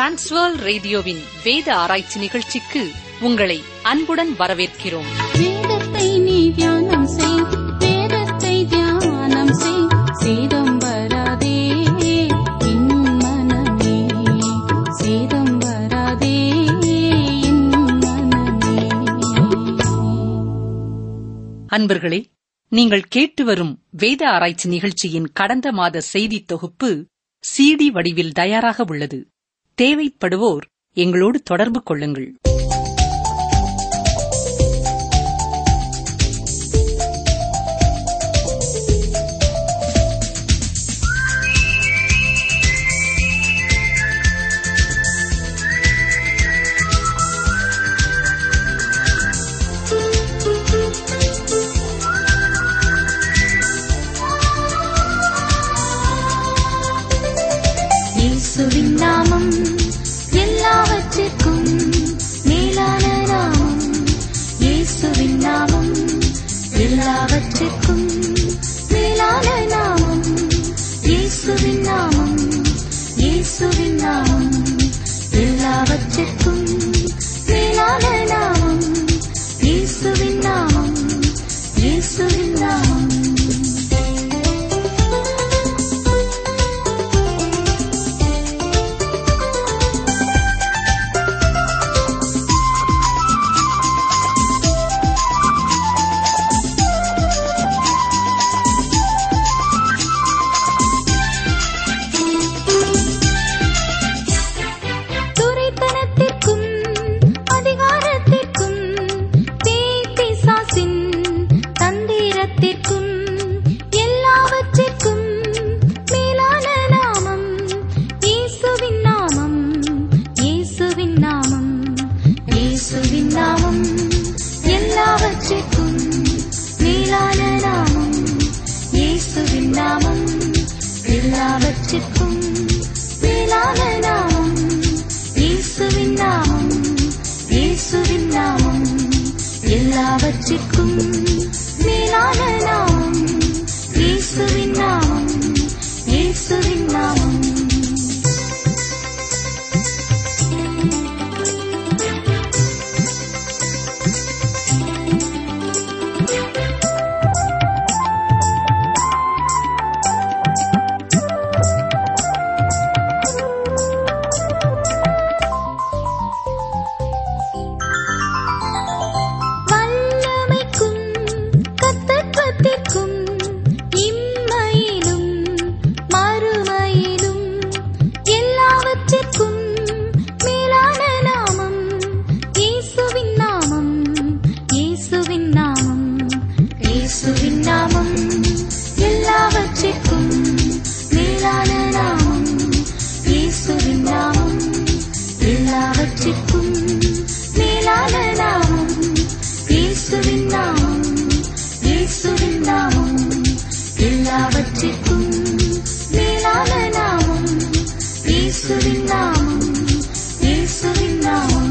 Transfer ரேடியோவின் வேத ஆராய்ச்சி நிகழ்ச்சிக்கு உங்களை அன்புடன் வரவேற்கிறோம் வேதத்தை நீ தியானம் செய் வேதத்தை தியானம் செய் சேதம் வராதே என் மனமே சேதம் வராதே என் மனமே அன்பர்களே நீங்கள் கேட்டு வரும் வேத ஆராய்ச்சி நிகழ்ச்சியின் கடந்த மாத செய்தி தொகுப்பு சிடி வடிவில் தயாராக உள்ளது தேவைப்படுவோர் எங்களோடு தொடர்பு கொள்ளுங்கள் இயேசுவின் நாமம் எல்லாவற்றிற்கும் மேலான நாமம் இயேசுவின் நாமம் எல்லாவற்றிற்கும் மேலான நாமம் இயேசுவின் நாமம் இயேசுவின் நாமம் எல்லாவற்றிற்கும் மேலான நாமம் இயேசுவின் நாமம் இயேசுவின் நாமம் துரைத்தனத்திற்கும் அதிகாரத்திற்கும் பேய்பிசாசின் தந்திரத்திற்கும் எல்லாவற்றிற்கும் மேலான நாமம் இயேசுவின் நாமம் இயேசுவின் நாமம் இயேசுவின் நாமம் எல்லாவற்றிற்கும் மேலான நாமம் இயேசுவின் நாமம் எல்லாவற்றிற்கும் மேலான நாமம் இயேசுவின் நாமம் இயேசுவின் நாமம் எல்லாவற்றிற்கும் மேலான நாமம் இயேசுவின் நாமம் இயேசுவின் நாமம் வல்லமைக்கும் கத்தத்துவத்திற்கும் இம்மையிலும் மறுமையிலும் எல்லாவற்றிற்கும் மேலான நாமம் இயேசுவின் நாமம் இயேசுவின் நாமம் இயேசுவின் நாமம் எல்லாவற்றிற்கும் மேலான நாமம் இயேசுவின் நாமம் எல்லாவற்றிற்கும் மேலான நாமம் இயேசுவின் நாமம் இயேசுவின் நாமம் எல்லாவற்றிற்கும் மேலான நாமம் இயேசுவின் நாமம் இயேசுவின் நாமம்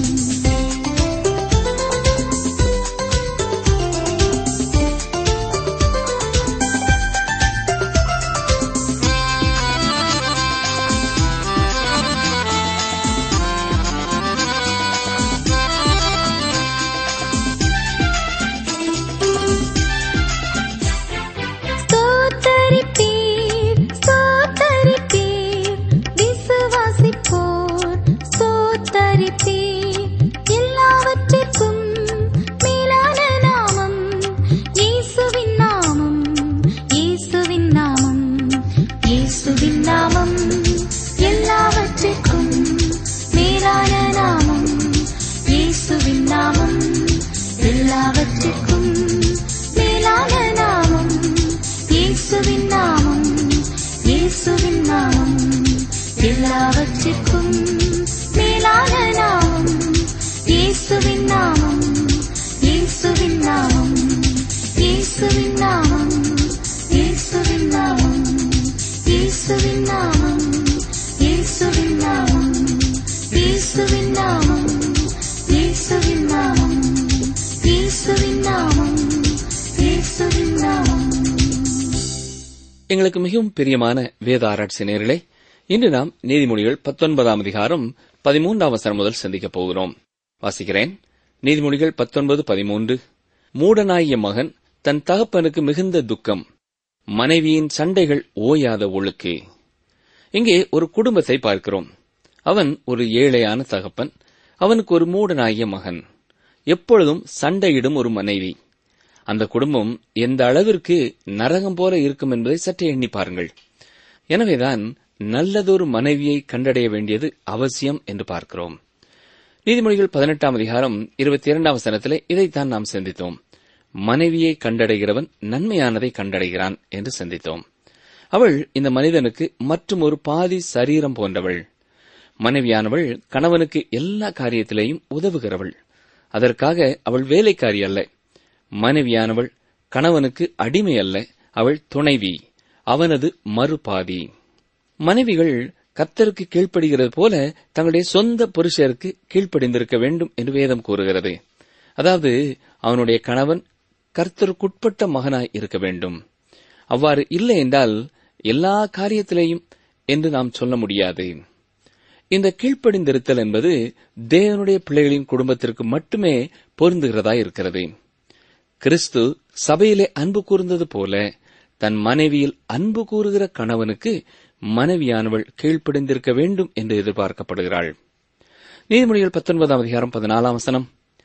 ஸ்தோத்தரிப்பீர், ஸ்தோத்தரிப்பீர், விசுவாசிப்போர் ஸ்தோத்தரிப்பீர். எல்லாவற்றிற்கும் மேலான நாமம் இயேசுவின் நாமம் இயேசுவின் நாமம் இயேசுவின் நாமம் எல்லாவற்றிற்கும் மேலான நாமம் இயேசுவின் நாமம் எல்லாவற்றிற்கும் மேலான நாமம் இயேசுவின் நாமம் இயேசுவின் நாமம் எல்லாவற்றிற்கும் மேலான நாமம் இயேசுவின் நாமம் இயேசுவின் நாமம் இயேசுவின் நாமம் இயேசுவின் நாமம் இயேசுவின் நாமம் இயேசுவின் நாமம் இயேசுவின் நாமம் இயேசுவின் நாமம் இயேசுவின் நாமம் இயேசுவின் நாமம் எங்களுக்கு மிகவும் பிரியமான வேத ஆராய்ச்சி நேர்களே இன்று நாம் நீதிமொழிகள் பத்தொன்பதாம் அதிகாரம் பதிமூன்றாம் வசனம் முதல் சிந்திக்கப் போகிறோம் வாசிக்கிறேன் நீதிமொழிகள் பத்தொன்பது பதிமூன்று மூடனாகிய மகன் தன் தகப்பனுக்கு மிகுந்த துக்கம் மனைவியின் சண்டைகள் ஓயாத ஒழுக்கு இங்கே ஒரு குடும்பத்தை பார்க்கிறோம் அவன் ஒரு ஏழையான தகப்பன் அவனுக்கு ஒரு மூடனாகிய மகன் எப்பொழுதும் சண்டையிடும் ஒரு மனைவி அந்த குடும்பம் எந்த அளவிற்கு நரகம் போல இருக்கும் என்பதை சற்றே எண்ணி பாருங்கள் எனவேதான் நல்லதொரு மனைவியை கண்டடைய வேண்டியது அவசியம் என்று பார்க்கிறோம் நீதிமொழிகள் பதினெட்டாம் அதிகாரம் இருபத்தி இரண்டாம் வசனத்திலே இதைத்தான் நாம் சிந்தித்தோம் மனைவியை கண்டடைகிறவன் நன்மையானதை கண்டடைகிறான் என்று சிந்தித்தோம் அவள் இந்த மனிதனுக்கு மற்றும் ஒரு பாதி சரீரம் போன்றவள் மனைவியானவள் கணவனுக்கு எல்லா காரியத்திலேயும் உதவுகிறவள் அதற்காக அவள் வேலைக்காரி அல்ல மனைவியானவள் கணவனுக்கு அடிமை அல்ல அவள் துணைவி அவனது மறுபாதி மனைவிகள் கர்த்தருக்கு கீழ்ப்படுகிறது போல தங்களுடைய சொந்த புருஷருக்கு கீழ்ப்படிந்திருக்க வேண்டும் என்று வேதம் கூறுகிறது அதாவது அவனுடைய கணவன் கர்த்தருக்குட்பட்ட மகனாய் இருக்க வேண்டும் அவ்வாறு இல்லை என்றால் எல்லா காரியத்திலேயும் என்று நாம் சொல்ல முடியாது இந்த கீழ்ப்படிந்திருத்தல் என்பது தேவனுடைய பிள்ளைகளின் குடும்பத்திற்கு மட்டுமே பொருந்துகிறதா இருக்கிறது கிறிஸ்து சபையிலே அன்பு கூர்ந்தது போல தன் மனைவியில் அன்பு கூறுகிற கணவனுக்கு மனைவியானவள் கீழ்ப்படிந்திருக்க வேண்டும் என்று எதிர்பார்க்கப்படுகிறாள் நீதிமொழிகள் பத்தொன்பதாம் அதிகாரம் பதினாலாம் வசனம்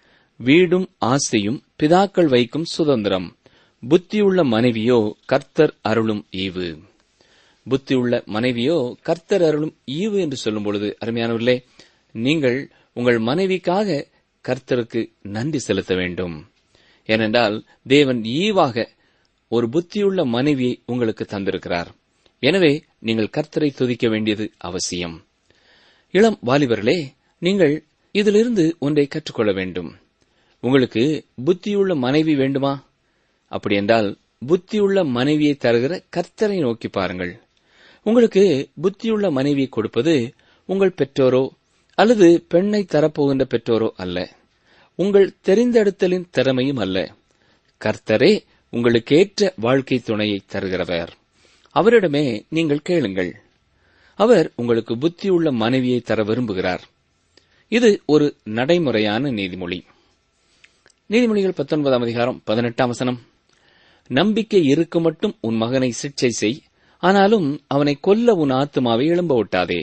வீடும் ஆசையும் பிதாக்கள் வைக்கும் சுதந்திரம் புத்தியுள்ள மனைவியோ கர்த்தர் அருளும் ஈவு புத்தியுள்ள மனைவியோ கர்த்தர் அருளும் ஈவு என்று சொல்லும் பொழுது அருமையானவர்களே நீங்கள் உங்கள் மனைவிக்காக கர்த்தருக்கு நன்றி செலுத்த வேண்டும் ஏனென்றால் தேவன் ஈவாக ஒரு புத்தியுள்ள மனைவியை உங்களுக்கு தந்திருக்கிறார் எனவே நீங்கள் கர்த்தரை துதிக்க வேண்டியது அவசியம் இளம் வாலிபர்களே நீங்கள் இதிலிருந்து ஒன்றை கற்றுக்கொள்ள வேண்டும் உங்களுக்கு புத்தியுள்ள மனைவி வேண்டுமா அப்படி என்றால் புத்தியுள்ள மனைவியை தருகிற கர்த்தரை நோக்கி பாருங்கள் உங்களுக்கு புத்தியுள்ள மனைவியை கொடுப்பது உங்கள் பெற்றோரோ அல்லது பெண்ணை தரப்போகின்ற பெற்றோரோ அல்ல உங்கள் தெரிந்தெடுத்தலின் திறமையும் அல்ல கர்த்தரே உங்களுக்கேற்ற வாழ்க்கை துணையை தருகிறவர் அவரிடமே நீங்கள் கேளுங்கள் அவர் உங்களுக்கு புத்தியுள்ள மனைவியை தர விரும்புகிறார் இது ஒரு நடைமுறையான நீதிமொழி நீதிமொழிகள் பத்தொன்பதாம் அதிகாரம் பதினெட்டாம் வசனம் நம்பிக்கை இருக்கு மட்டும் உன் மகனை சிக்ஷை செய் ஆனாலும் அவனை கொல்ல உன் ஆத்துமாவை எழும்ப விட்டாதே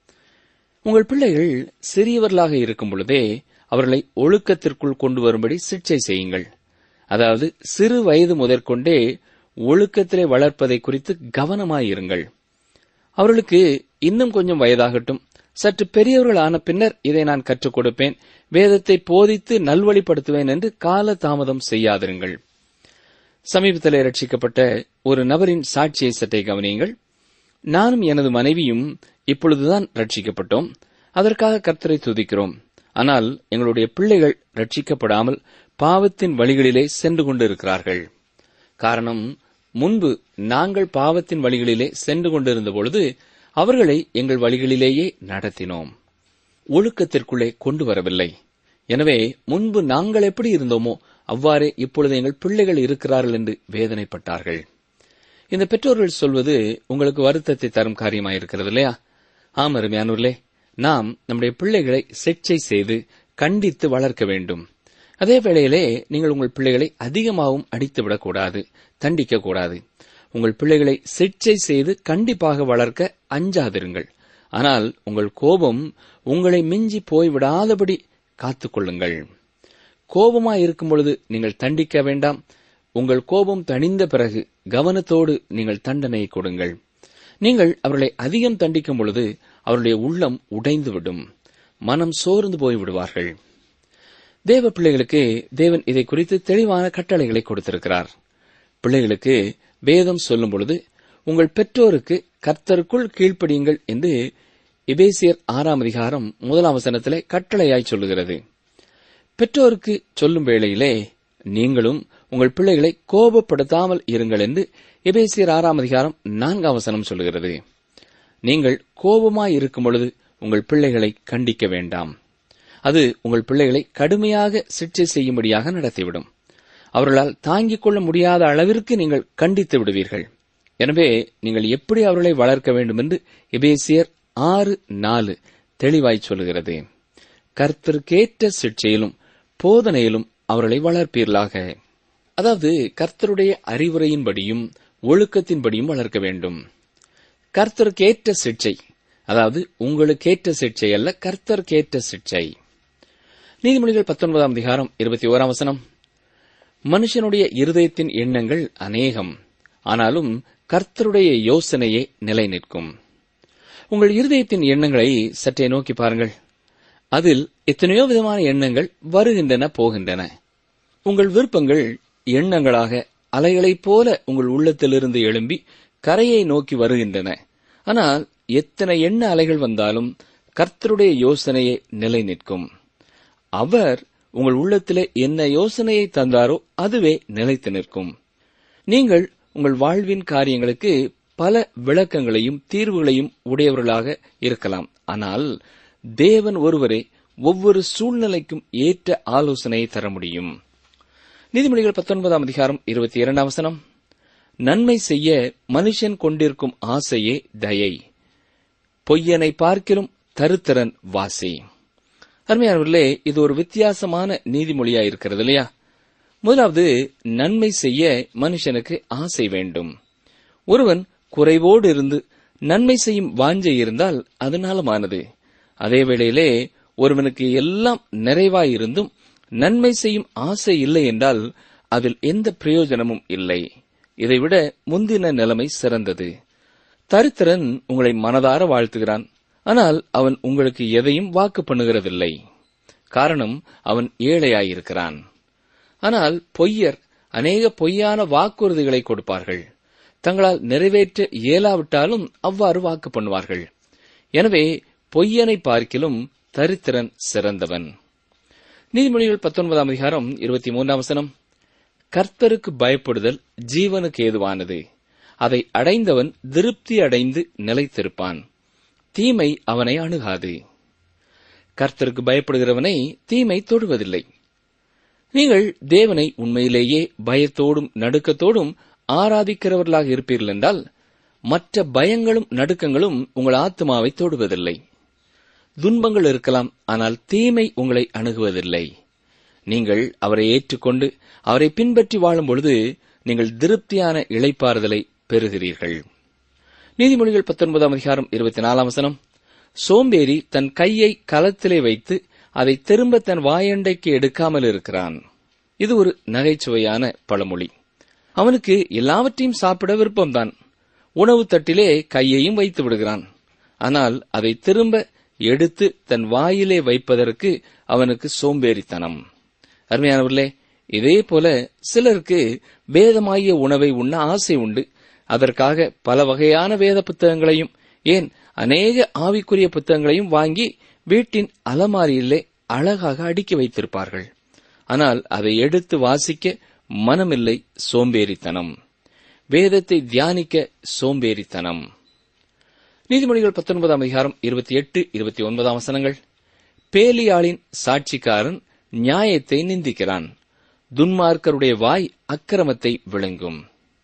உங்கள் பிள்ளைகள் சிறியவர்களாக இருக்கும் பொழுதே அவர்களை ஒழுக்கத்திற்குள் கொண்டு வரும்படி சிக்ஷை செய்யுங்கள் அதாவது சிறு வயது முதற்கொண்டே ஒழுக்கத்திலே வளர்ப்பதை குறித்து கவனமாயிருங்கள் அவர்களுக்கு இன்னும் கொஞ்சம் வயதாகட்டும் சற்று பெரியவர்கள் ஆன பின்னர் இதை நான் கற்றுக் கொடுப்பேன் வேதத்தை போதித்து நல்வழிப்படுத்துவேன் என்று கால தாமதம் செய்யாதிருங்கள் சமீபத்தில் ரட்சிக்கப்பட்ட ஒரு நபரின் சாட்சியை சற்றே கவனியுங்கள் நானும் எனது மனைவியும் இப்பொழுதுதான் ரட்சிக்கப்பட்டோம் அதற்காக கர்த்தரை துதிக்கிறோம் ஆனால் எங்களுடைய பிள்ளைகள் ரட்சிக்கப்படாமல் பாவத்தின் வழிகளிலே சென்று கொண்டிருக்கிறார்கள் காரணம் முன்பு நாங்கள் பாவத்தின் வழிகளிலே சென்று கொண்டிருந்த பொழுது அவர்களை எங்கள் வழிகளிலேயே நடத்தினோம் ஒழுக்கத்திற்குள்ளே கொண்டு வரவில்லை எனவே முன்பு நாங்கள் எப்படி இருந்தோமோ அவ்வாறே இப்பொழுது எங்கள் பிள்ளைகள் இருக்கிறார்கள் என்று வேதனைப்பட்டார்கள் இந்த பெற்றோர்கள் சொல்வது உங்களுக்கு வருத்தத்தை தரும் காரியமாயிருக்கிறது இல்லையா ஆம் அருமையானூர்லே நாம் நம்முடைய பிள்ளைகளை சிக்ஷை செய்து கண்டித்து வளர்க்க வேண்டும் அதே வேளையிலே நீங்கள் உங்கள் பிள்ளைகளை அதிகமாகவும் அடித்துவிடக்கூடாது தண்டிக்க கூடாது உங்கள் பிள்ளைகளை சிக்ஷை செய்து கண்டிப்பாக வளர்க்க அஞ்சாதிருங்கள் ஆனால் உங்கள் கோபம் உங்களை மிஞ்சி போய்விடாதபடி காத்துக்கொள்ளுங்கள் கோபமாய் இருக்கும் பொழுது நீங்கள் தண்டிக்க வேண்டாம் உங்கள் கோபம் தணிந்த பிறகு கவனத்தோடு நீங்கள் தண்டனையை கொடுங்கள் நீங்கள் அவர்களை அதிகம் தண்டிக்கும் பொழுது அவருடைய உள்ளம் உடைந்துவிடும் மனம் சோர்ந்து போய் விடுவார்கள் தேவ பிள்ளைகளுக்கு தேவன் இதை குறித்து தெளிவான கட்டளைகளை கொடுத்திருக்கிறார் பிள்ளைகளுக்கு வேதம் சொல்லும் பொழுது உங்கள் பெற்றோருக்கு கர்த்தருக்குள் கீழ்ப்படியுங்கள் என்று எபேசியர் ஆறாம் அதிகாரம் முதலாம் வசனத்திலே கட்டளையாய் சொல்லுகிறது பெற்றோருக்கு சொல்லும் வேளையிலே நீங்களும் உங்கள் பிள்ளைகளை கோபப்படுத்தாமல் இருங்கள் என்று எபேசியர் ஆறாம் அதிகாரம் நான்காம் வசனம் சொல்லுகிறது நீங்கள் கோபமாய் இருக்கும் பொழுது உங்கள் பிள்ளைகளை கண்டிக்க வேண்டாம் அது உங்கள் பிள்ளைகளை கடுமையாக சிகிச்சை செய்யும்படியாக நடத்திவிடும் அவர்களால் தாங்கிக் கொள்ள முடியாத அளவிற்கு நீங்கள் கண்டித்து விடுவீர்கள் எனவே நீங்கள் எப்படி அவர்களை வளர்க்க வேண்டும் என்று எபேசியர் ஆறு நாலு தெளிவாய் சொல்கிறது கர்த்தருக்கேற்ற சிக்ஷையிலும் போதனையிலும் அவர்களை வளர்ப்பீர்களாக அதாவது கர்த்தருடைய அறிவுரையின்படியும் ஒழுக்கத்தின்படியும் வளர்க்க வேண்டும் கர்த்தருக்கேற்ற சிக்ஷை அதாவது உங்களுக்கேற்ற சிக்ஷை அல்ல கர்த்தருக்கேற்ற சிக்ஷை நீதிமொழிகள் பத்தொன்பதாம் அதிகாரம் இருபத்தி ஓராம் வசனம் மனுஷனுடைய இருதயத்தின் எண்ணங்கள் அநேகம் ஆனாலும் கர்த்தருடைய யோசனையே நிலை நிற்கும் உங்கள் இருதயத்தின் எண்ணங்களை சற்றே நோக்கி பாருங்கள் அதில் எத்தனையோ விதமான எண்ணங்கள் வருகின்றன போகின்றன உங்கள் விருப்பங்கள் எண்ணங்களாக அலைகளைப் போல உங்கள் உள்ளத்திலிருந்து எழும்பி கரையை நோக்கி வருகின்றன ஆனால் எத்தனை எண்ண அலைகள் வந்தாலும் கர்த்தருடைய யோசனையே நிலை நிற்கும் அவர் உங்கள் உள்ளத்திலே என்ன யோசனையை தந்தாரோ அதுவே நிலைத்து நிற்கும் நீங்கள் உங்கள் வாழ்வின் காரியங்களுக்கு பல விளக்கங்களையும் தீர்வுகளையும் உடையவர்களாக இருக்கலாம் ஆனால் தேவன் ஒருவரே ஒவ்வொரு சூழ்நிலைக்கும் ஏற்ற ஆலோசனையை தர முடியும் நீதிமொழிகள் பத்தொன்பதாம் அதிகாரம் இருபத்தி இரண்டாம் வசனம் நன்மை செய்ய மனுஷன் கொண்டிருக்கும் ஆசையே தயை பொய்யனை பார்க்கிலும் தருத்திரன் வாசி அருமையானவர்களே இது ஒரு வித்தியாசமான நீதிமொழியா இருக்கிறது இல்லையா முதலாவது நன்மை செய்ய மனுஷனுக்கு ஆசை வேண்டும் ஒருவன் குறைவோடு இருந்து நன்மை செய்யும் வாஞ்சை இருந்தால் அது நலமானது அதே வேளையிலே ஒருவனுக்கு எல்லாம் நிறைவாயிருந்தும் நன்மை செய்யும் ஆசை இல்லை என்றால் அதில் எந்த பிரயோஜனமும் இல்லை இதைவிட முந்தின நிலைமை சிறந்தது தரித்திரன் உங்களை மனதார வாழ்த்துகிறான் ஆனால் அவன் உங்களுக்கு எதையும் வாக்கு பண்ணுகிறதில்லை காரணம் அவன் ஏழையாயிருக்கிறான் ஆனால் பொய்யர் அநேக பொய்யான வாக்குறுதிகளை கொடுப்பார்கள் தங்களால் நிறைவேற்ற இயலாவிட்டாலும் அவ்வாறு வாக்கு பண்ணுவார்கள் எனவே பொய்யனை பார்க்கிலும் தரித்திரன் சிறந்தவன் நீதிமொழிகள் பத்தொன்பதாம் அதிகாரம் இருபத்தி மூன்றாம் வசனம் கர்த்தருக்கு பயப்படுதல் ஜீவனுக்கு ஏதுவானது அதை அடைந்தவன் திருப்தி அடைந்து நிலைத்திருப்பான் தீமை அவனை அணுகாது கர்த்தருக்கு பயப்படுகிறவனை தீமை தொடுவதில்லை நீங்கள் தேவனை உண்மையிலேயே பயத்தோடும் நடுக்கத்தோடும் ஆராதிக்கிறவர்களாக இருப்பீர்கள் என்றால் மற்ற பயங்களும் நடுக்கங்களும் உங்கள் ஆத்மாவை தொடுவதில்லை துன்பங்கள் இருக்கலாம் ஆனால் தீமை உங்களை அணுகுவதில்லை நீங்கள் அவரை ஏற்றுக்கொண்டு அவரை பின்பற்றி வாழும் பொழுது நீங்கள் திருப்தியான இளைப்பாறுதலை பெறுகிறீர்கள் நீதிமொழிகள் பத்தொன்பதாம் அதிகாரம் இருபத்தி நாலாம் வசனம் சோம்பேறி தன் கையை களத்திலே வைத்து அதை திரும்ப தன் வாயண்டைக்கு எடுக்காமல் இருக்கிறான் இது ஒரு நகைச்சுவையான பழமொழி அவனுக்கு எல்லாவற்றையும் சாப்பிட விருப்பம்தான் உணவு தட்டிலே கையையும் வைத்து விடுகிறான் ஆனால் அதை திரும்ப எடுத்து தன் வாயிலே வைப்பதற்கு அவனுக்கு சோம்பேறித்தனம் அருமையானவர்களே இதே போல சிலருக்கு வேதமாகிய உணவை உண்ண ஆசை உண்டு அதற்காக பல வகையான வேத புத்தகங்களையும் ஏன் அநேக ஆவிக்குரிய புத்தகங்களையும் வாங்கி வீட்டின் அலமாரியிலே அழகாக அடுக்கி வைத்திருப்பார்கள் ஆனால் அதை எடுத்து வாசிக்க மனமில்லை சோம்பேறித்தனம் வேதத்தை தியானிக்க சோம்பேறித்தனம் நீதிமொழிகள் பத்தொன்பதாம் அதிகாரம் இருபத்தி எட்டு இருபத்தி ஒன்பதாம் வசனங்கள் பேலியாளின் சாட்சிக்காரன் நியாயத்தை நிந்திக்கிறான் துன்மார்க்கருடைய வாய் அக்கிரமத்தை விளங்கும்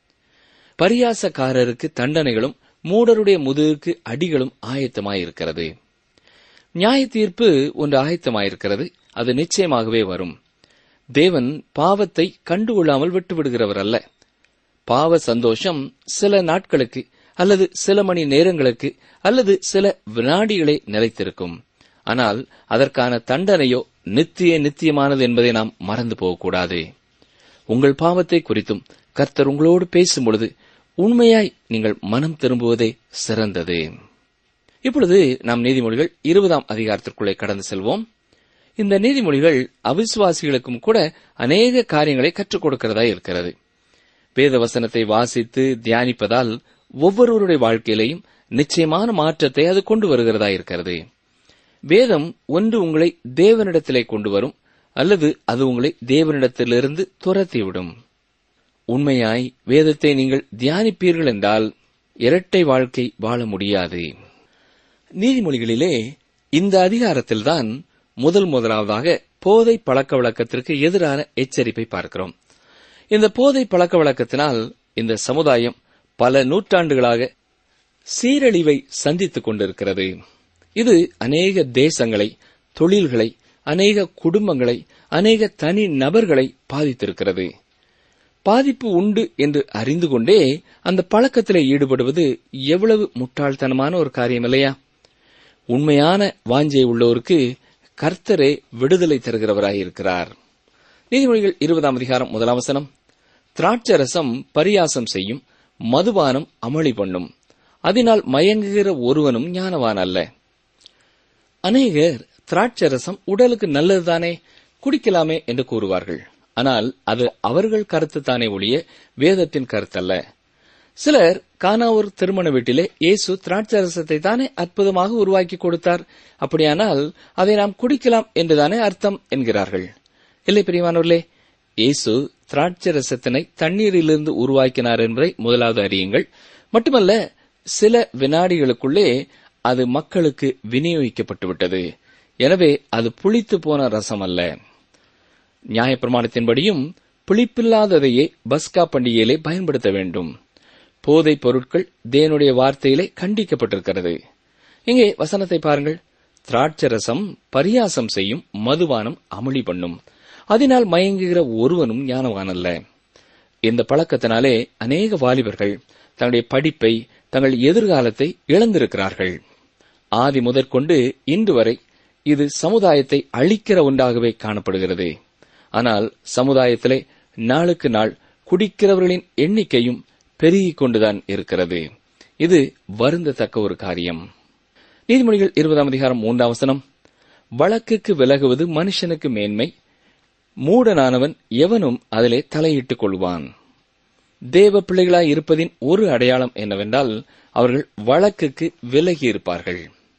பரியாசக்காரருக்கு தண்டனைகளும் மூடருடைய முதுகுக்கு அடிகளும் ஆயத்தமாயிருக்கிறது நியாய தீர்ப்பு ஒன்று ஆயத்தமாயிருக்கிறது அது நிச்சயமாகவே வரும் தேவன் பாவத்தை கண்டுகொள்ளாமல் விட்டுவிடுகிறவர் அல்ல பாவ சந்தோஷம் சில நாட்களுக்கு அல்லது சில மணி நேரங்களுக்கு அல்லது சில வினாடிகளே நிலைத்திருக்கும் ஆனால் அதற்கான தண்டனையோ நித்திய நித்தியமானது என்பதை நாம் மறந்து போகக்கூடாது உங்கள் பாவத்தை குறித்தும் கர்த்தர் உங்களோடு பேசும் பொழுது உண்மையாய் நீங்கள் மனம் திரும்புவதே சிறந்தது இப்பொழுது நாம் நீதிமொழிகள் இருபதாம் அதிகாரத்திற்குள்ளே கடந்து செல்வோம் இந்த நீதிமொழிகள் அவிசுவாசிகளுக்கும் கூட அநேக காரியங்களை கற்றுக் கொடுக்கிறதா இருக்கிறது வேத வசனத்தை வாசித்து தியானிப்பதால் ஒவ்வொருவருடைய வாழ்க்கையிலையும் நிச்சயமான மாற்றத்தை அது கொண்டு வருகிறதா இருக்கிறது வேதம் ஒன்று உங்களை தேவனிடத்திலே கொண்டு வரும் அல்லது அது உங்களை தேவனிடத்திலிருந்து துரத்திவிடும் உண்மையாய் வேதத்தை நீங்கள் தியானிப்பீர்கள் என்றால் இரட்டை வாழ்க்கை வாழ முடியாது நீதிமொழிகளிலே இந்த அதிகாரத்தில்தான் முதல் முதலாவதாக போதை பழக்க வழக்கத்திற்கு எதிரான எச்சரிப்பை பார்க்கிறோம் இந்த போதை பழக்க வழக்கத்தினால் இந்த சமுதாயம் பல நூற்றாண்டுகளாக சீரழிவை சந்தித்துக் கொண்டிருக்கிறது இது அநேக தேசங்களை தொழில்களை அநேக குடும்பங்களை அநேக தனி நபர்களை பாதித்திருக்கிறது பாதிப்பு உண்டு என்று அறிந்து கொண்டே அந்த பழக்கத்திலே ஈடுபடுவது எவ்வளவு முட்டாள்தனமான ஒரு காரியம் இல்லையா உண்மையான வாஞ்சை உள்ளோருக்கு கர்த்தரே விடுதலை தருகிறவராயிருக்கிறார் நீதிமொழிகள் இருபதாம் அதிகாரம் முதலாம் வசனம் திராட்சரசம் பரியாசம் செய்யும் மதுபானம் அமளி பண்ணும் அதனால் மயங்குகிற ஒருவனும் ஞானவான் அல்ல அநேகர் திராட்சரசம் உடலுக்கு நல்லதுதானே குடிக்கலாமே என்று கூறுவார்கள் ஆனால் அது அவர்கள் கருத்து தானே ஒழிய வேதத்தின் கருத்தல்ல சிலர் கானாவூர் திருமண வீட்டிலே இயேசு திராட்சரசத்தை தானே அற்புதமாக உருவாக்கி கொடுத்தார் அப்படியானால் அதை நாம் குடிக்கலாம் என்றுதானே அர்த்தம் என்கிறார்கள் இல்லை பிரியமானவர்களே இயேசு திராட்சரசத்தினை தண்ணீரிலிருந்து உருவாக்கினார் என்பதை முதலாவது அறியுங்கள் மட்டுமல்ல சில வினாடிகளுக்குள்ளே அது மக்களுக்கு விநியோகிக்கப்பட்டு விட்டது எனவே அது புளித்து போன ரசம் அல்ல நியாயப்பிரமாணத்தின்படியும் புளிப்பில்லாததையே பஸ்கா பண்டிகையிலே பயன்படுத்த வேண்டும் போதைப் பொருட்கள் தேவனுடைய வார்த்தையிலே கண்டிக்கப்பட்டிருக்கிறது இங்கே வசனத்தை பாருங்கள் திராட்சரசம் பரியாசம் செய்யும் மதுபானம் அமளி பண்ணும் அதனால் மயங்குகிற ஒருவனும் ஞானவானல்ல இந்த பழக்கத்தினாலே அநேக வாலிபர்கள் தங்களுடைய படிப்பை தங்கள் எதிர்காலத்தை இழந்திருக்கிறார்கள் ஆதி முதற்கொண்டு இன்று வரை இது சமுதாயத்தை அழிக்கிற ஒன்றாகவே காணப்படுகிறது ஆனால் சமுதாயத்திலே நாளுக்கு நாள் குடிக்கிறவர்களின் எண்ணிக்கையும் பெருகிக் கொண்டுதான் இருக்கிறது இது வருந்தத்தக்க ஒரு காரியம் நீதிமொழிகள் இருபதாம் அதிகாரம் மூன்றாம் வசனம் வழக்குக்கு விலகுவது மனுஷனுக்கு மேன்மை மூடனானவன் எவனும் அதிலே தலையிட்டுக் கொள்வான் தேவ பிள்ளைகளாய் இருப்பதின் ஒரு அடையாளம் என்னவென்றால் அவர்கள் வழக்குக்கு விலகி இருப்பார்கள்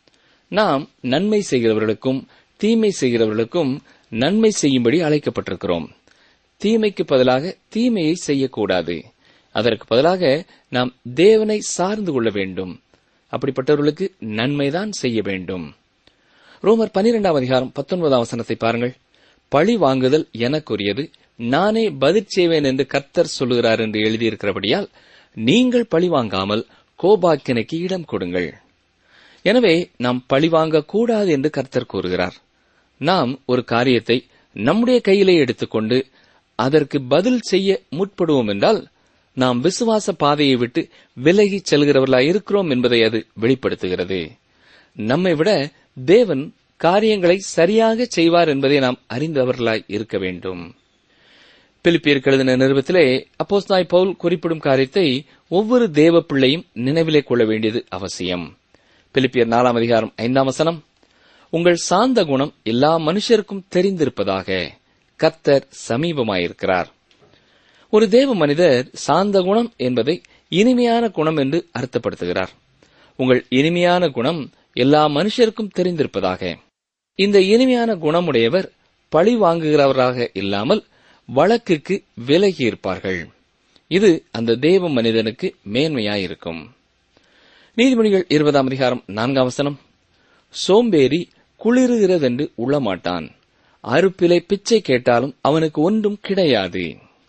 நாம் நன்மை செய்கிறவர்களுக்கும் தீமை செய்கிறவர்களுக்கும் நன்மை செய்யும்படி அழைக்கப்பட்டிருக்கிறோம் தீமைக்கு பதிலாக தீமையை செய்யக்கூடாது அதற்கு பதிலாக நாம் தேவனை சார்ந்து கொள்ள வேண்டும் அப்படிப்பட்டவர்களுக்கு நன்மைதான் செய்ய வேண்டும் ரோமர் பனிரெண்டாம் அதிகாரம் பத்தொன்பதாம் வசனத்தை பாருங்கள் பழி வாங்குதல் எனக்குரியது நானே பதில் செய்வேன் என்று கர்த்தர் சொல்லுகிறார் என்று எழுதியிருக்கிறபடியால் நீங்கள் பழி வாங்காமல் கோபாக்கினைக்கு இடம் கொடுங்கள் எனவே நாம் பழி வாங்கக்கூடாது என்று கர்த்தர் கூறுகிறார் நாம் ஒரு காரியத்தை நம்முடைய கையிலே எடுத்துக்கொண்டு அதற்கு பதில் செய்ய முற்படுவோம் என்றால் நாம் விசுவாச பாதையை விட்டு விலகிச் செல்கிறவர்களாய் இருக்கிறோம் என்பதை அது வெளிப்படுத்துகிறது நம்மை விட தேவன் காரியங்களை சரியாக செய்வார் என்பதை நாம் அறிந்தவர்களாய் இருக்க வேண்டும் பிலிப்பியருக்கு எழுதின நிறுவத்திலே அப்போஸ்தாய் பவுல் குறிப்பிடும் காரியத்தை ஒவ்வொரு தேவ பிள்ளையும் நினைவிலே கொள்ள வேண்டியது அவசியம் பிலிப்பியர் நாலாம் அதிகாரம் ஐந்தாம் வசனம் உங்கள் சாந்த குணம் எல்லா மனுஷருக்கும் தெரிந்திருப்பதாக கர்த்தர் சமீபமாயிருக்கிறார் ஒரு தேவ மனிதர் சாந்த குணம் என்பதை இனிமையான குணம் என்று அர்த்தப்படுத்துகிறார் உங்கள் இனிமையான குணம் எல்லா மனுஷருக்கும் தெரிந்திருப்பதாக இந்த இனிமையான குணமுடையவர் பழி வாங்குகிறவராக இல்லாமல் வழக்குக்கு விலகி இருப்பார்கள் இது அந்த தேவ மனிதனுக்கு மேன்மையாயிருக்கும் நீதிமொழிகள் இருபதாம் அதிகாரம் நான்காம் வசனம் சோம்பேறி குளிருகிறதென்று உள்ளமாட்டான் அறுப்பிலை பிச்சை கேட்டாலும் அவனுக்கு ஒன்றும் கிடையாது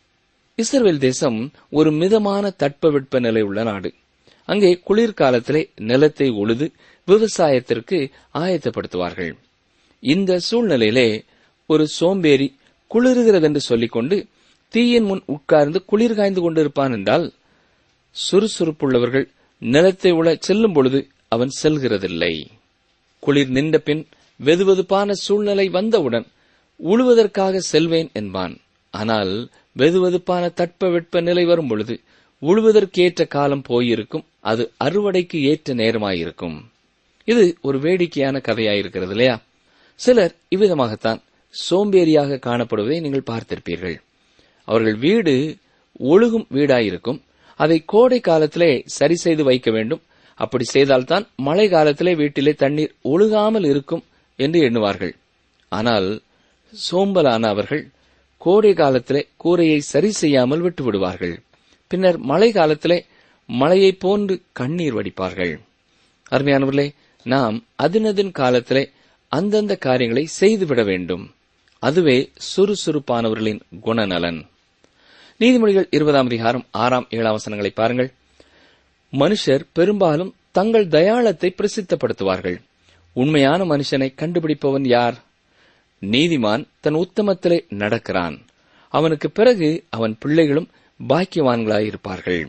இஸ்ரேல் தேசம் ஒரு மிதமான தட்பவெட்ப நிலை உள்ள நாடு அங்கே குளிர்காலத்திலே நிலத்தை உழுது விவசாயத்திற்கு ஆயத்தப்படுத்துவார்கள் இந்த சூழ்நிலையிலே ஒரு சோம்பேறி குளிருகிறதென்று சொல்லிக்கொண்டு தீயின் முன் உட்கார்ந்து குளிர் காய்ந்து கொண்டிருப்பான் என்றால் சுறுசுறுப்புள்ளவர்கள் நிலத்தை உழ செல்லும் பொழுது அவன் செல்கிறதில்லை குளிர் நின்ற பின் வெதுவெதுப்பான சூழ்நிலை வந்தவுடன் உழுவதற்காக செல்வேன் என்பான் ஆனால் வெதுவெதுப்பான தட்பவெட்ப நிலை வரும் பொழுது உழுவதற்கேற்ற காலம் போயிருக்கும் அது அறுவடைக்கு ஏற்ற நேரமாயிருக்கும் இது ஒரு வேடிக்கையான கதையாயிருக்கிறது இல்லையா சிலர் இவ்விதமாகத்தான் சோம்பேறியாக காணப்படுவதை நீங்கள் பார்த்திருப்பீர்கள் அவர்கள் வீடு ஒழுகும் வீடாயிருக்கும் அதை கோடை காலத்திலே சரி செய்து வைக்க வேண்டும் அப்படி செய்தால்தான் மழை காலத்திலே வீட்டிலே தண்ணீர் ஒழுகாமல் இருக்கும் என்று எண்ணுவார்கள் ஆனால் சோம்பலான அவர்கள் கோடை காலத்திலே கூரையை சரி செய்யாமல் விட்டு விடுவார்கள் பின்னர் மழை காலத்திலே மழையைப் போன்று கண்ணீர் வடிப்பார்கள் அருமையானவர்களே நாம் அதினதின் காலத்திலே அந்தந்த காரியங்களை செய்துவிட வேண்டும் அதுவே சுறுசுறுப்பானவர்களின் குணநலன் நீதிமொழிகள் இருபதாம் அதிகாரம் ஆறாம் ஏழாம் வசனங்களை பாருங்கள் மனுஷர் பெரும்பாலும் தங்கள் தயாளத்தை பிரசித்தப்படுத்துவார்கள் உண்மையான மனுஷனை கண்டுபிடிப்பவன் யார் நீதிமான் தன் உத்தமத்திலே நடக்கிறான் அவனுக்கு பிறகு அவன் பிள்ளைகளும் பாக்கியவான்களாயிருப்பார்கள்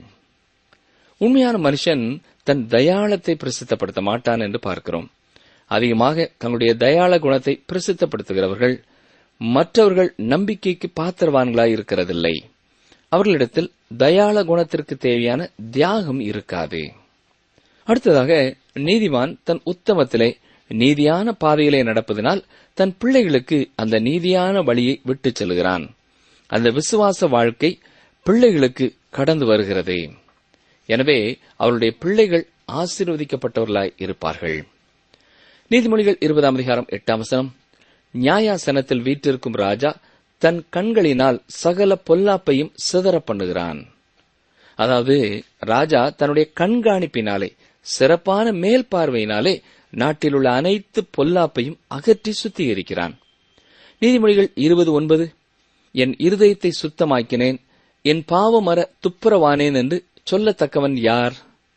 உண்மையான மனுஷன் தன் தயாளத்தை பிரசித்தப்படுத்த மாட்டான் என்று பார்க்கிறோம் அதிகமாக தங்களுடைய தயாள குணத்தை பிரசித்தப்படுத்துகிறவர்கள் மற்றவர்கள் நம்பிக்கைக்கு பாத்திரவான்களாய் இருக்கிறதில்லை அவர்களிடத்தில் தயாள குணத்திற்கு தேவையான தியாகம் இருக்காது அடுத்ததாக நீதிமான் தன் உத்தமத்திலே நீதியான பாதையிலே நடப்பதனால் தன் பிள்ளைகளுக்கு அந்த நீதியான வழியை விட்டுச் செல்கிறான் அந்த விசுவாச வாழ்க்கை பிள்ளைகளுக்கு கடந்து வருகிறது எனவே அவருடைய பிள்ளைகள் ஆசீர்வதிக்கப்பட்டவர்களாய் இருப்பார்கள் நீதிமொழிகள் இருபதாம் அதிகாரம் எட்டாம் வசனம் நியாயாசனத்தில் வீற்றிருக்கும் ராஜா தன் கண்களினால் சகல பொல்லாப்பையும் சிதற பண்ணுகிறான் அதாவது ராஜா தன்னுடைய கண்காணிப்பினாலே சிறப்பான மேல் பார்வையினாலே நாட்டில் உள்ள அனைத்து பொல்லாப்பையும் அகற்றி சுத்திகரிக்கிறான் நீதிமொழிகள் இருபது ஒன்பது என் இருதயத்தை சுத்தமாக்கினேன் என் பாவமர துப்புரவானேன் என்று சொல்லத்தக்கவன் யார்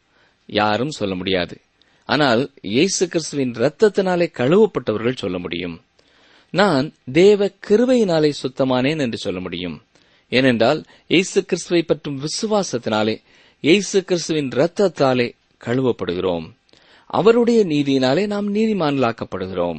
யாரும் சொல்ல முடியாது ஆனால் இயேசு கிறிஸ்துவின் இரத்தத்தினாலே கழுவப்பட்டவர்கள் சொல்ல முடியும் நான் தேவ கிருபையினாலே சுத்தமானேன் என்று சொல்ல முடியும் ஏனென்றால் இயேசு கிறிஸ்துவை பற்றும் விசுவாசத்தினாலே இயேசு கிறிஸ்துவின் இரத்தத்தாலே கழுவப்படுகிறோம் அவருடைய நீதியினாலே நாம் நீதிமான்களாக்கப்படுகிறோம்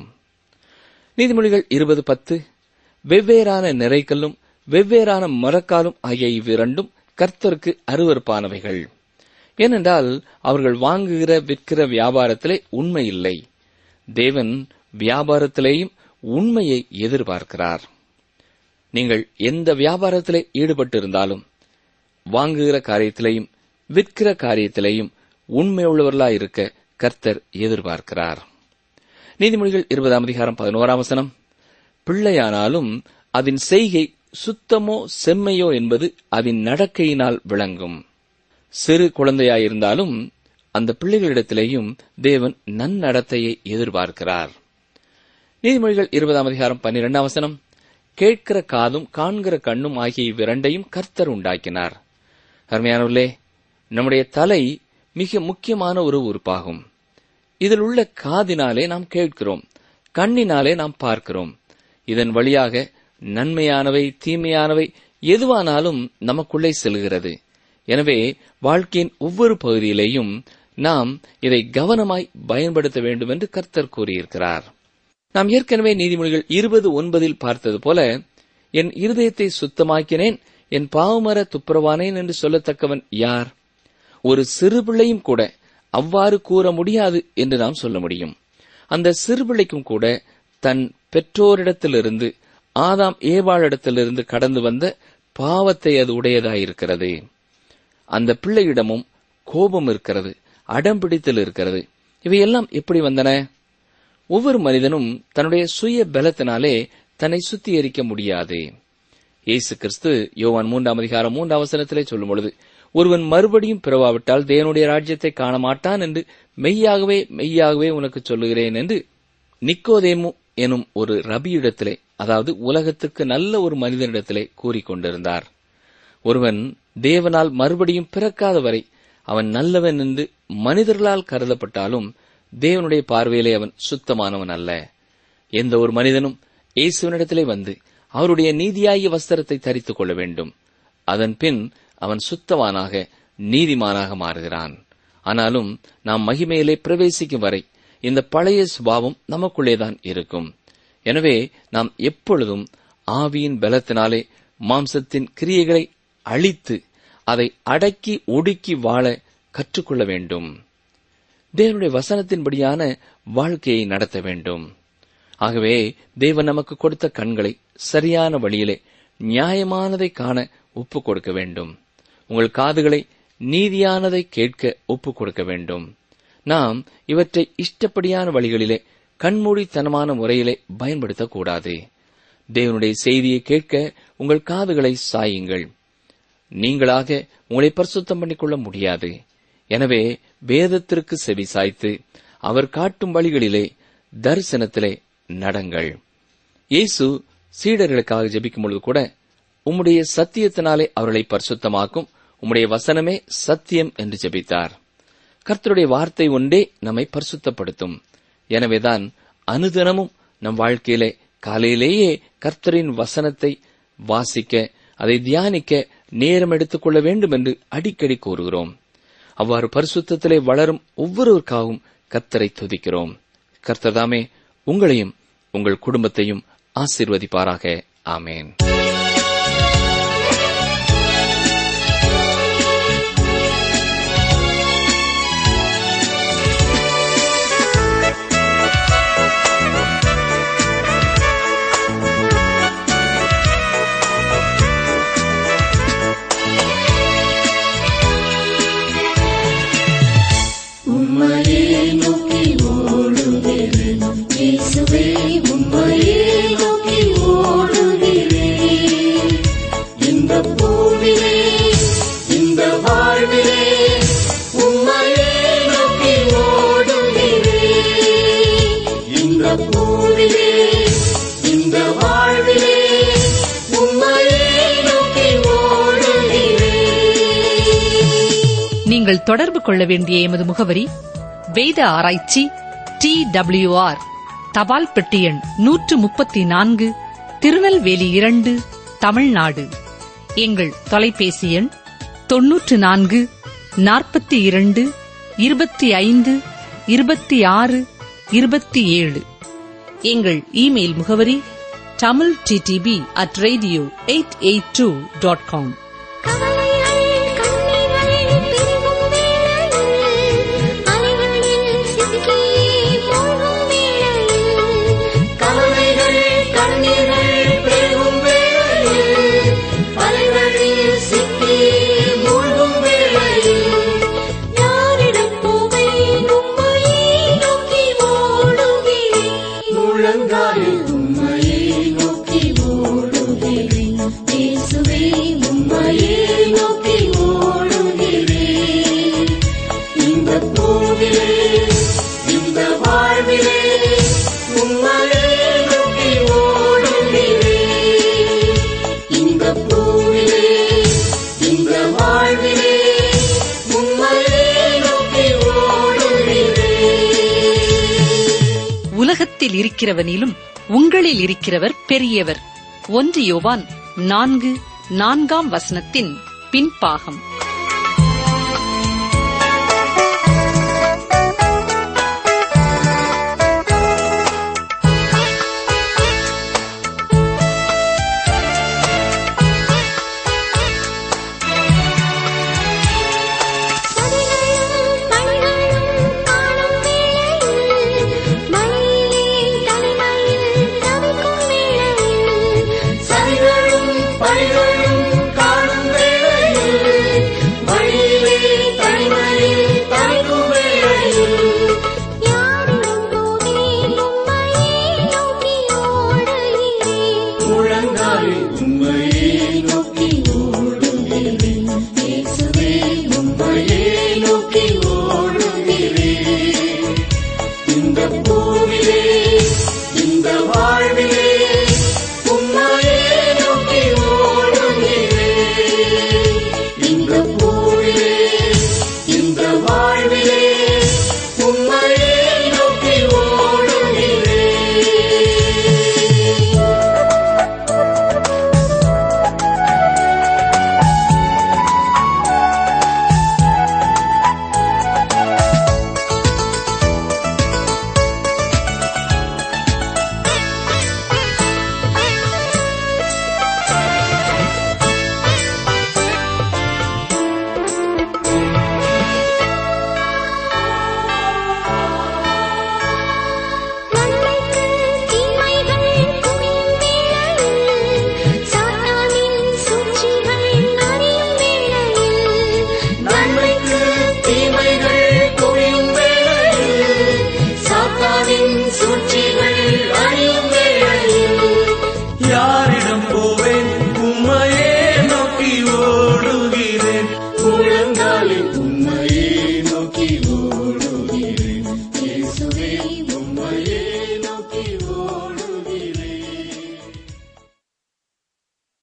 நீதிமொழிகள் இருபது பத்து வெவ்வேறான நிறைக்கல்லும் வெவ்வேறான மரக்காலும் ஆகிய இவ்விரண்டும் கர்த்தருக்கு அருவருப்பானவைகள் ஏனென்றால் அவர்கள் வாங்குகிற விற்கிற வியாபாரத்திலே உண்மை இல்லை தேவன் வியாபாரத்திலேயும் உண்மையை எதிர்பார்க்கிறார் நீங்கள் எந்த வியாபாரத்திலே ஈடுபட்டிருந்தாலும் வாங்குகிற காரியத்திலேயும் விற்கிற காரியத்திலேயும் உண்மையுள்ளவர்களாயிருக்க கர்த்தர் எதிர்பார்க்கிறார் நீதிமொழிகள் இருபதாம் அதிகாரம் பதினோராம் வசனம் பிள்ளையானாலும் அதன் செய்கை சுத்தமோ செம்மையோ என்பது அதன் நடக்கையினால் விளங்கும் சிறு குழந்தையாயிருந்தாலும் அந்த பிள்ளைகளிடத்திலேயும் தேவன் நன்னடத்தையை எதிர்பார்க்கிறார் நீதிமொழிகள் இருபதாம் அதிகாரம் பன்னிரெண்டாம் வசனம் கேட்கிற காதும் காண்கிற கண்ணும் ஆகிய இவ்விரண்டையும் கர்த்தர் உண்டாக்கினார் அருமையானவர்களே நம்முடைய தலை மிக முக்கியமான ஒரு உறுப்பாகும் இதில் உள்ள காதினாலே நாம் கேட்கிறோம் கண்ணினாலே நாம் பார்க்கிறோம் இதன் வழியாக நன்மையானவை தீமையானவை எதுவானாலும் நமக்குள்ளே செல்கிறது எனவே வாழ்க்கையின் ஒவ்வொரு பகுதியிலேயும் நாம் இதை கவனமாய் பயன்படுத்த வேண்டும் என்று கர்த்தர் கூறியிருக்கிறார் நாம் ஏற்கனவே நீதிமொழிகள் இருபது ஒன்பதில் பார்த்தது போல என் இருதயத்தை சுத்தமாக்கினேன் என் பாவமர துப்புரவானேன் என்று சொல்லத்தக்கவன் யார் ஒரு சிறு பிள்ளையும் கூட அவ்வாறு கூற முடியாது என்று நாம் சொல்ல முடியும் அந்த சிறு பிள்ளைக்கும் கூட தன் பெற்றோரிடத்திலிருந்து ஆதாம் ஏவாளிடத்திலிருந்து கடந்து வந்த பாவத்தை அது உடையதாயிருக்கிறது அந்த பிள்ளையிடமும் கோபம் இருக்கிறது அடம்பிடித்தல் இருக்கிறது இவையெல்லாம் எப்படி வந்தன ஒவ்வொரு மனிதனும் தன்னுடைய சுய பலத்தினாலே தன்னை சுத்திகரிக்க முடியாது இயேசு கிறிஸ்து யோவான் மூன்றாம் அதிகாரம் மூன்றாம் அவசரத்திலே சொல்லும் பொழுது ஒருவன் மறுபடியும் பிறவாவிட்டால் தேவனுடைய ராஜ்யத்தை காண மாட்டான் என்று மெய்யாகவே மெய்யாகவே உனக்கு சொல்லுகிறேன் என்று நிக்கோதேமு எனும் ஒரு ரபியிடத்திலே அதாவது உலகத்துக்கு நல்ல ஒரு மனிதனிடத்திலே கூறிக்கொண்டிருந்தார் ஒருவன் தேவனால் மறுபடியும் பிறக்காத வரை அவன் நல்லவன் என்று மனிதர்களால் கருதப்பட்டாலும் தேவனுடைய பார்வையிலே அவன் சுத்தமானவன் அல்ல எந்த ஒரு மனிதனும் இயேசுவனிடத்திலே வந்து அவருடைய நீதியாகிய வஸ்திரத்தை தரித்துக் கொள்ள வேண்டும் அதன் பின் அவன் சுத்தவானாக நீதிமானாக மாறுகிறான் ஆனாலும் நாம் மகிமையிலே பிரவேசிக்கும் வரை இந்த பழைய சுபாவம் நமக்குள்ளேதான் இருக்கும் எனவே நாம் எப்பொழுதும் ஆவியின் பலத்தினாலே மாம்சத்தின் கிரியைகளை அழித்து அதை அடக்கி ஒடுக்கி வாழ கற்றுக்கொள்ள வேண்டும் தேவனுடைய வசனத்தின்படியான வாழ்க்கையை நடத்த வேண்டும் ஆகவே தேவன் நமக்கு கொடுத்த கண்களை சரியான வழியிலே நியாயமானதை காண ஒப்புக் கொடுக்க வேண்டும் உங்கள் காதுகளை நீதியானதை கேட்க ஒப்புக் கொடுக்க வேண்டும் நாம் இவற்றை இஷ்டப்படியான வழிகளிலே கண்மூடித்தனமான முறையிலே பயன்படுத்தக்கூடாது தேவனுடைய செய்தியை கேட்க உங்கள் காதுகளை சாயுங்கள் நீங்களாக உங்களை பரிசுத்தம் பண்ணிக்கொள்ள முடியாது எனவே வேதத்திற்கு செவி சாய்த்து அவர் காட்டும் வழிகளிலே தரிசனத்திலே நடங்கள் இயேசு சீடர்களுக்காக ஜெபிக்கும் பொழுது கூட உம்முடைய சத்தியத்தினாலே அவர்களை பரிசுத்தமாக்கும் உம்முடைய வசனமே சத்தியம் என்று ஜெபித்தார் கர்த்தருடைய வார்த்தை ஒன்றே நம்மை பரிசுத்தப்படுத்தும் எனவேதான் அனுதினமும் நம் வாழ்க்கையிலே காலையிலேயே கர்த்தரின் வசனத்தை வாசிக்க அதை தியானிக்க நேரம் எடுத்துக் கொள்ள வேண்டும் என்று அடிக்கடி கூறுகிறோம் அவ்வாறு பரிசுத்தத்திலே வளரும் ஒவ்வொருவருக்காகவும் கர்த்தரை துதிக்கிறோம் கர்த்தர்தாமே உங்களையும் உங்கள் குடும்பத்தையும் ஆசீர்வதிப்பாராக ஆமேன் உம்மையே நோக்கி ஓடுகிறேன் இயேசுவே உம்மையே நோக்கி ஓடுகிறேன் இந்த பூவிலே இந்த வாழ்விலே உம்மையே நோக்கி ஓடுகிறேன் இந்த பூவிலே இந்த வாழ்விலே உம்மையே நோக்கி ஓடுகிறேன் நீங்கள் தொடர்பு கொள்ள வேண்டிய எமது முகவரி வேத ஆராய்ச்சி டி ஆர் தபால் பெட்டி எண் நூற்று முப்பத்தி நான்கு திருநெல்வேலி இரண்டு தமிழ்நாடு எங்கள் தொலைபேசி எண் தொன்னூற்று நான்கு நாற்பத்தி இரண்டு இருபத்தி ஐந்து இருபத்தி ஆறு இருபத்தி ஏழு எங்கள் இமெயில் முகவரி Tamil DTP at radio eight eight two dot com கவலைகள் கண்ணீர்கள் பெருகும் வேளையில் அலைகளில் சிக்கி மூழ்கும் வேளையில் கவலைகள் கண்ணீர்கள் பெருகும் வேளையில் அலைகளில் சிக்கி மூழ்கும் வேளையில் யாரிடம் போவேன் உம்மையே நோக்கி ஓடுகிறேன் முழங்காலில் உம்மையே நோக்கி ஓடுகிறேன் இயேசுவே உம்மையே நோக்கி ஓடுகிறேன் இந்த பூவிலே இந்த வாழ்விலே உம்மையே நோக்கி ஓடுகிறேன் இந்த பூவிலே இந்த வாழ்விலே உம்மையே நோக்கி ஓடுகிறேன் உலகத்தில் இருக்கிறவனிலும் உங்களில் இருக்கிறவர் பெரியவர் ஒன்று யோவான் நான்கு நான்காம் வசனத்தின் பின்பாகம் சதிகளும் பணிகளும் காணும் வேளையில் மழையிலே தனிமையில் தவிக்கும் வேளையில் சதிகளும் பணிகளும் காணும் வேளையில் மழையிலே தனிமையில் தவிக்கும் வேளையில் யாரிடம் போவேன் உம்மையே நோக்கி ஓடுகிறேன் முழங்காலில் உம்மையே நோக்கி ஓடுகிறேன் இயேசுவே உம்மையே நோக்கி ஓடுகிறேன் இந்த